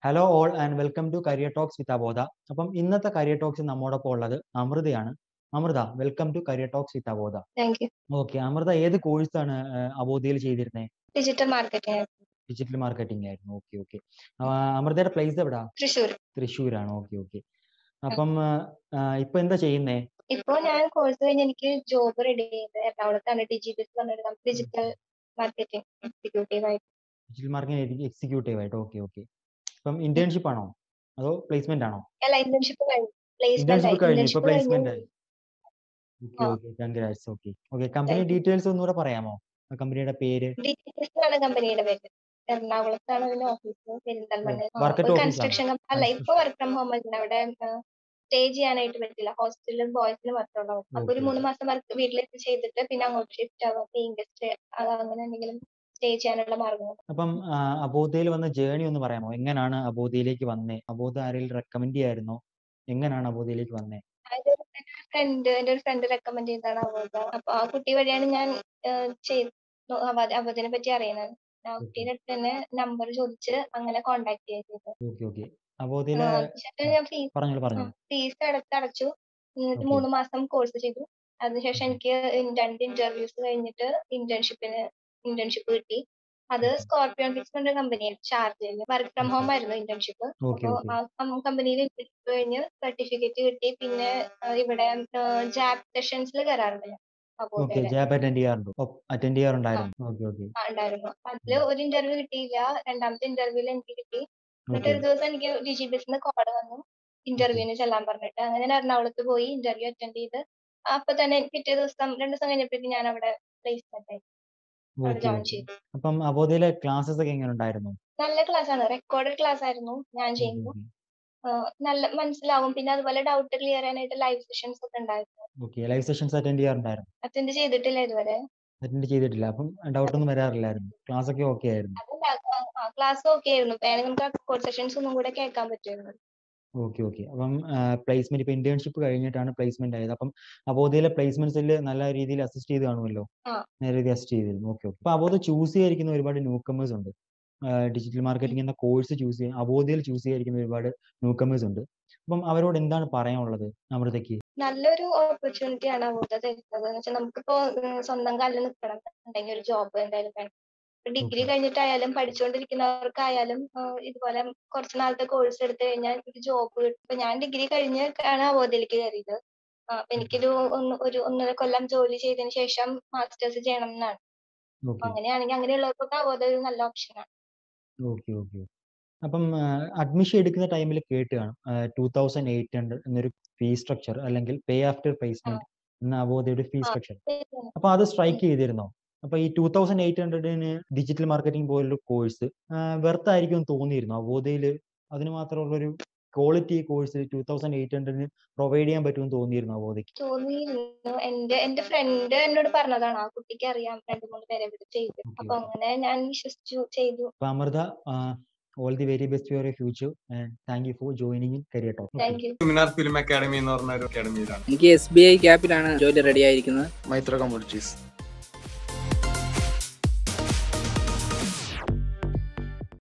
Hello all and welcome to career talks with Abodha അപ്പം ഇന്നത്തെ career talks നമ്മോടൊപ്പം ഉള്ളത് അമൃതയാണ് Amritha welcome to career talks with Abodha thank you okay Amritha ഏത് കോഴ്സാണ് അബോധയിൽ ചെയ്തിരുന്നത് ഡിജിറ്റൽ മാർക്കറ്റിംഗ് ഡിജിറ്റൽ മാർക്കറ്റിംഗ് ആയിരുന്നു ഓക്കെ ഓക്കെ അമൃതയുടെ പ്ലേസ് എവിടാ തൃശ്ശൂർ തൃശ്ശൂരാണ് ഓക്കെ ഓക്കെ അപ്പം ആ, ഇപ്പൊ എന്താ ചെയ്യുന്നേ ഇപ്പോ ഞാൻ കോഴ്സ് കഴിഞ്ഞ് എനിക്ക് ജോബ് റെഡി ചെയ്ത് എറണാകുളത്താണ് ഡിജിബിസ് പറഞ്ഞൊരു ഡിജിറ്റൽ മാർക്കറ്റിംഗ് എക്സിക്യൂട്ടീവ് ആയിട്ട് ഡിജിറ്റൽ മാർക്കറ്റിംഗ് എക്സിക്യൂട്ടീവ് ആയിട്ട് ഓക്കെ ഓക്കെ അപ്പം ഇന്റേൺഷിപ്പ് ആണോ അതോ പ്ലേസ്മെന്റ് ആണോ അല്ല ഇന്റേൺഷിപ്പ് കഴിഞ്ഞു പ്ലേസ്മെന്റ് ഇന്റേൺഷിപ്പ് കഴിഞ്ഞു ഇപ്പൊ ഇന്റേൺഷിപ്പ് പ്ലേസ്മെന്റ് കഴിഞ്ഞു ആയി ഓക്കെ ആ. Okay congrats okay okay company Thank you. Details ഒന്നുകൂടെ പറയാമോ കമ്പനിയുടെ പേര് ഡിജിബിസ് ആണ് കമ്പനിയുടെ പേര് എറണാകുളത്താണ് അതിന്റെ office Perinthalmanna Work at office construction അല്ല ഇപ്പൊ വർക്ക് ഫ്രം ഹോം ആയിരുന്നു അവിടെ സ്റ്റേ ചെയ്യാനായിട്ട് പറ്റില്ല ഹോസ്റ്റലിലും ബോയ്സിനും മാത്രമേ ഉള്ളൂ അപ്പൊ ഒരു Okay. മൂന്ന് മാസം വർക്ക് വീട്ടിലേക്ക് ചെയ്തിട്ട് പിന്നെ അങ്ങോട്ട് ഷിഫ്റ്റ് ആവാം പേയിങ് ഗസ്റ്റ് അങ്ങനെ എന്തെങ്കിലും സ്റ്റേ ചെയ്യാനുള്ള മാർഗങ്ങൾ അപ്പം അബോധയിൽ വന്ന ജേണി ഒന്ന് പറയാമോ എങ്ങനെയാണ് അബോധയിലേക്ക് വന്നേ അബോധ ആരെങ്കിലും റെക്കമെൻഡ് ചെയ്യായിരുന്നോ എങ്ങനെയാണ് അബോധയിലേക്ക് വന്നേ ഫ്രണ്ട് എന്റെ ഒരു ഫ്രണ്ട് റെക്കമെൻഡ് ചെയ്താണ് അവോധ അപ്പൊ ആ കുട്ടി വഴിയാണ് ഞാൻ ചെയ്തു അവധിനെ പറ്റി അറിയുന്നത് ആ കുട്ടിയുടെ അടുത്ത് തന്നെ നമ്പർ ചോദിച്ച് അങ്ങനെ കോണ്ടാക്ട് ചെയ്തത് ഓക്കെ ഓക്കെ അബോധയിലെ അതിനുശേഷം ഞാൻ ഫീസ് പറഞ്ഞോളൂ പറഞ്ഞു ഫീസ് അടച്ച് അടച്ചു എന്നിട്ട് Okay. മൂന്ന് മാസം കോഴ്സ് ചെയ്തു അതിനുശേഷം എനിക്ക് ഇൻ- രണ്ട് ഇന്റർവ്യൂസ് കഴിഞ്ഞിട്ട് ഇന്റേൺഷിപ്പിന് ഇന്റേൺഷിപ്പ് കിട്ടി അത് Okay. സ്കോർപിയോൺ ഫിക്സ് എന്ന കമ്പനിയാണ് ഷാർജയിൽ വർക്ക് ഫ്രം ഹോം ആയിരുന്നു ഇന്റേൺഷിപ്പ് ഓക്കെ അപ്പോ ഓക്കെ ആ കമ്പനിയിൽ ഇന്റേൺഷിപ്പ് കഴിഞ്ഞ് സർട്ടിഫിക്കറ്റ് കിട്ടി പിന്നെ ആ, ഇവിടെ ജാബ് സെഷൻസിൽ കയറാറുണ്ട് ഞാൻ ഓക്കെ അബോധയില് ജാബ് അറ്റൻഡ് ചെയ്യാറുണ്ടോ അറ്റൻഡ് ചെയ്യാറുണ്ടായിരുന്നു ഓക്കെ ഓക്കെ ആ, ഉണ്ടായിരുന്നു അപ്പൊ അതില് ഒരു ഇന്റർവ്യൂ കിട്ടിയില്ല രണ്ടാമത്തെ ഇന്റർവ്യൂല് എനിക്ക് കിട്ടി എന്നിട്ട് ഓക്കെ ഒരു ദിവസം എനിക്ക് ഡിജിബിസിന്ന് കോൾ വന്നു ഇന്റർവ്യൂവിന് ചെല്ലാൻ പറഞ്ഞിട്ട് അങ്ങനെ ഞാൻ എറണാകുളത്ത് പോയി ഇന്റർവ്യൂ അറ്റൻഡ് ചെയ്ത് അപ്പൊ തന്നെ പിറ്റേ ദിവസം രണ്ടു ദിവസം കഴിഞ്ഞപ്പോഴേക്കും ഞാൻ അവിടെ പ്ലേസ്മെന്റ് ആയി അവിടെ ഓക്കെ ജോയിൻ ഓക്കെ ചെയ്തു അപ്പം അബോധയിലെ ക്ലാസ്സസ് ഒക്കെ എങ്ങനെ ഉണ്ടായിരുന്നു നല്ല ക്ലാസ് ആണ് റെക്കോർഡഡ് ക്ലാസ് ആയിരുന്നു ഞാൻ ചെയ്യുമ്പോൾ നല്ല മനസ്സിലാവും പിന്നെ അതുപോലെ ഡൗട്ട് ക്ലിയർ ചെയ്യാനായിട്ട് ലൈവ് സെഷൻസ് ഒക്കെ ഉണ്ടായിരുന്നു ഓക്കെ ലൈവ് സെഷൻസ് അറ്റൻഡ് ചെയ്യാറുണ്ടായിരുന്നു അറ്റൻഡ് ചെയ്തിട്ടില്ല ഇതുവരെ അറ്റൻഡ് ചെയ്തിട്ടില്ല അപ്പം ഡൗട്ട് ഒന്നും വരാറില്ലായിരുന്നു ക്ലാസ് ഒക്കെ ഓക്കെ ആയിരുന്നു അതല്ല ക്ലാസ് ഓക്കെ ആയിരുന്നു വേണമെങ്കിൽ നമുക്ക് റെക്കോർഡ് സെഷൻസ് ഒന്നും കൂടെ കേൾക്കാൻ പറ്റുമായിരുന്നു ഓക്കെ ഓക്കെ അപ്പം പ്ലേസ്മെന്റ് ഇപ്പൊ ഇന്റേൺഷിപ്പ് കഴിഞ്ഞിട്ടാണ് പ്ലേസ്മെന്റ് ആയത് അപ്പം അബോധയിലെ പ്ലേസ്മെന്റ്സിൽ നല്ല രീതിയിൽ അസിസ്റ്റ് ചെയ്ത് കാണുമല്ലോ ആ. നല്ല രീതിയിൽ അസിസ്റ്റ് ചെയ്തിരുന്നു ഓക്കെ ഓക്കെ അപ്പൊ അബോധ ചൂസ് ചെയ്യാതിരിക്കുന്ന ഒരുപാട് ന്യൂ കമേഴ്സ് ഉണ്ട് ഡിജിറ്റൽ മാർക്കറ്റിംഗ് എന്ന കോഴ്സ് ചൂസ് ചെയ്യാൻ അബോധയിൽ ചൂസ് ചെയ്യാതിരിക്കുന്ന ഒരുപാട് ന്യൂ കമേഴ്സ് ഉണ്ട് അപ്പം അവരോട് എന്താണ് പറയാനുള്ളത് അമൃതയ്ക്ക് നല്ലൊരു ഓപ്പർച്യൂണിറ്റി ആണ് അവോധ തരുന്നത് എന്ന് വെച്ചാൽ നമുക്കിപ്പോ ഉം, സ്വന്തം കാലിൽ നിൽക്കണം എന്നുണ്ടെങ്കിൽ ഒരു ജോബ് എന്തായാലും വേണം ഡിഗ്രി Okay. കഴിഞ്ഞിട്ടായാലും പഠിച്ചുകൊണ്ടിരിക്കുന്നവർക്കായാലും ആ, ഇതുപോലെ കുറച്ച് നാളത്തെ കോഴ്സ് എടുത്തു കഴിഞ്ഞാൽ ഒരു ജോബ് കിട്ടും ഇപ്പൊ ഞാൻ ഡിഗ്രി കഴിഞ്ഞ് ആണ് അവോധയിലേക്ക് കയറിയത് ആ, അപ്പൊ എനിക്കൊരു ഒന്ന് ഒരു ഒന്നര കൊല്ലം ജോലി ചെയ്തതിന് ശേഷം മാസ്റ്റേഴ്സ് ചെയ്യണം എന്നാണ് അപ്പൊ ഓക്കെ അങ്ങനെയാണെങ്കിൽ അങ്ങനെയുള്ളവർക്കൊക്കെ അവോധ ഒരു നല്ല ഓപ്ഷനാണ് ഓക്കെ ഓക്കെ അപ്പം അഡ്മിഷൻ എടുക്കുന്ന ടൈമിൽ കേട്ട് കാണും ടൂ തൗസൻഡ് എയ്റ്റ് ഹൺഡ്രഡ് എന്നൊരു ഫീ സ്ട്രക്ചർ അല്ലെങ്കിൽ പേ ആഫ്റ്റർ പ്ലേസ്മെന്റ് എന്ന അബോധയുടെ ഫീ ആ. സ്ട്രക്ചർ അപ്പൊ അത് സ്ട്രൈക്ക് ചെയ്തിരുന്നോ അപ്പൊ ഈ ടൂ തൗസൻഡ് എയ്റ്റ് ഹൺഡ്രഡിന് ഡിജിറ്റൽ മാർക്കറ്റിംഗ് പോലൊരു കോഴ്സ് വെർത്തായിരിക്കും എന്ന് തോന്നിയിരുന്നു അബോധയില് അതിന് മാത്രമുള്ള ഒരു quality course two thousand eight ഹൺഡ്രഡിന് പ്രൊവൈഡ് ചെയ്യാൻ പറ്റുമെന്ന് തോന്നിയിരുന്നു അബോധയ്ക്ക് തോന്നിയിരുന്നു എന്റെ എന്റെ ഫ്രണ്ട് എന്നോട് പറഞ്ഞതാണ് ആ കുട്ടിക്ക് അറിയാം രണ്ട് മൂന്ന് പേരെ ഇവിടെ ചെയ്തു Okay, അപ്പൊ okay. അങ്ങനെ ഞാൻ വിശ്വസിച്ചു ചെയ്തു അപ്പൊ Amritha all the very best for your future and thank you for joining in career talk thank you Minar film academy എന്ന് പറഞ്ഞ ഒരു അക്കാദമിയിലാണ് എനിക്ക് എസ് ബി ഐ ക്യാപ്പിലാണ് ജോലി റെഡി ആയിരിക്കുന്നത് മൈത്ര കമ്മ്യൂണിറ്റീസ്